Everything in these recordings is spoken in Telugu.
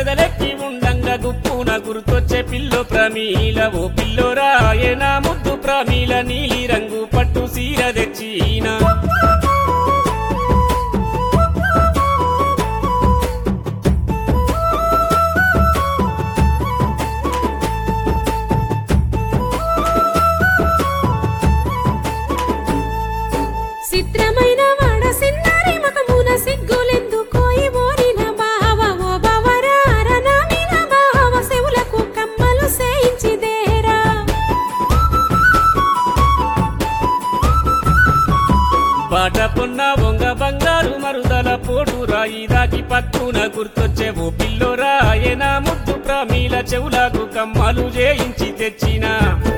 సెదలెక్కి ఉండంగా గుప్పున గుర్తొచ్చే పిల్లో ప్రమీల ఓ పిల్లో రాయనా ముద్దు ప్రమీల నీలి రంగు పట్టు సీర తెచ్చినా చిత్రమైన వాడ సిన్నారి మకమున సిగ్గులెందుకోయి ఓరిన బావ ఓ బావరార నా మీన బావ సెవులకు కమ్మలు సేయించిదేరా బాట పొన్న వంగ బంగారు మరుదల పోటు రాయి దాకి పట్టున గుర్తొచ్చే ఓ పిల్లో రాయనా ముద్దు ప్రమీల చెవులకు కమ్మలు చేయించి తెచ్చినా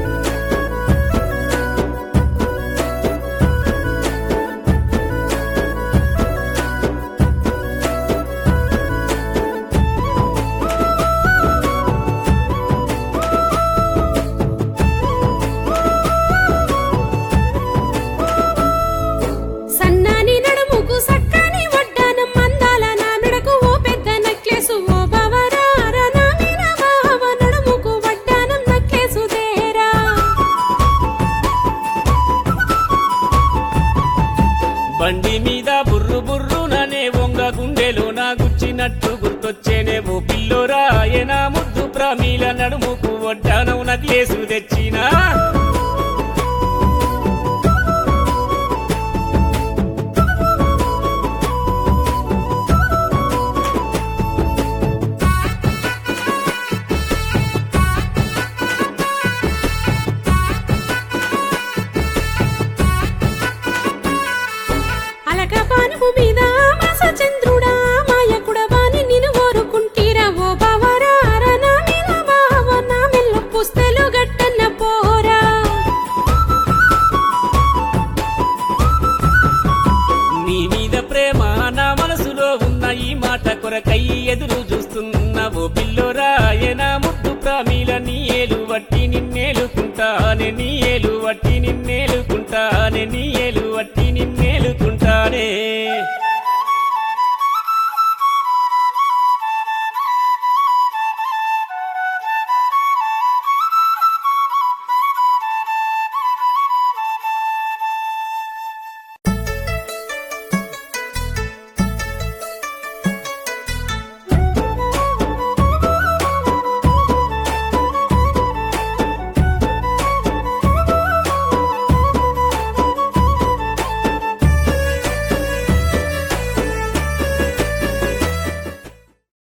సన్నాని నడుముకు సక్కని వడ్డానం మందాల నా మెడకు ఓ పెద్ద నెక్లెసు ఓ బావరార నా మీన బావ నడుముకు వడ్డానం నెక్లెసు దేరా బండి మీద బుర్రు బుర్రుననే వంగ గుండెలో నా గుచ్చినట్టు గుర్తొచ్చేనే ఓ పిల్లో రాయనా ముద్దు ప్రమీల నడుముకు వడ్డానం నక్లేసు తెచ్చినా అలక పానుపు మీద మాస చంద్రుడా మాయకుడ వాని నిన్ను కోరుకుంటీరా ఓ బావరార నా మీద బావ నా మెల్ల పుస్తలు గట్టన్న పోరా నీ మీద ప్రేమ నా మనసులో ఉన్న ఈ మాట కొరకై ఎదురు చూస్తున్న ఓ పిల్లో రాయనా ముద్దు ప్రామీల నీ ఏలు వట్టి నిన్నేలుకుంటానే నీ ఏలు వట్టి నిన్నేలుకుంటానే నీ ఏలు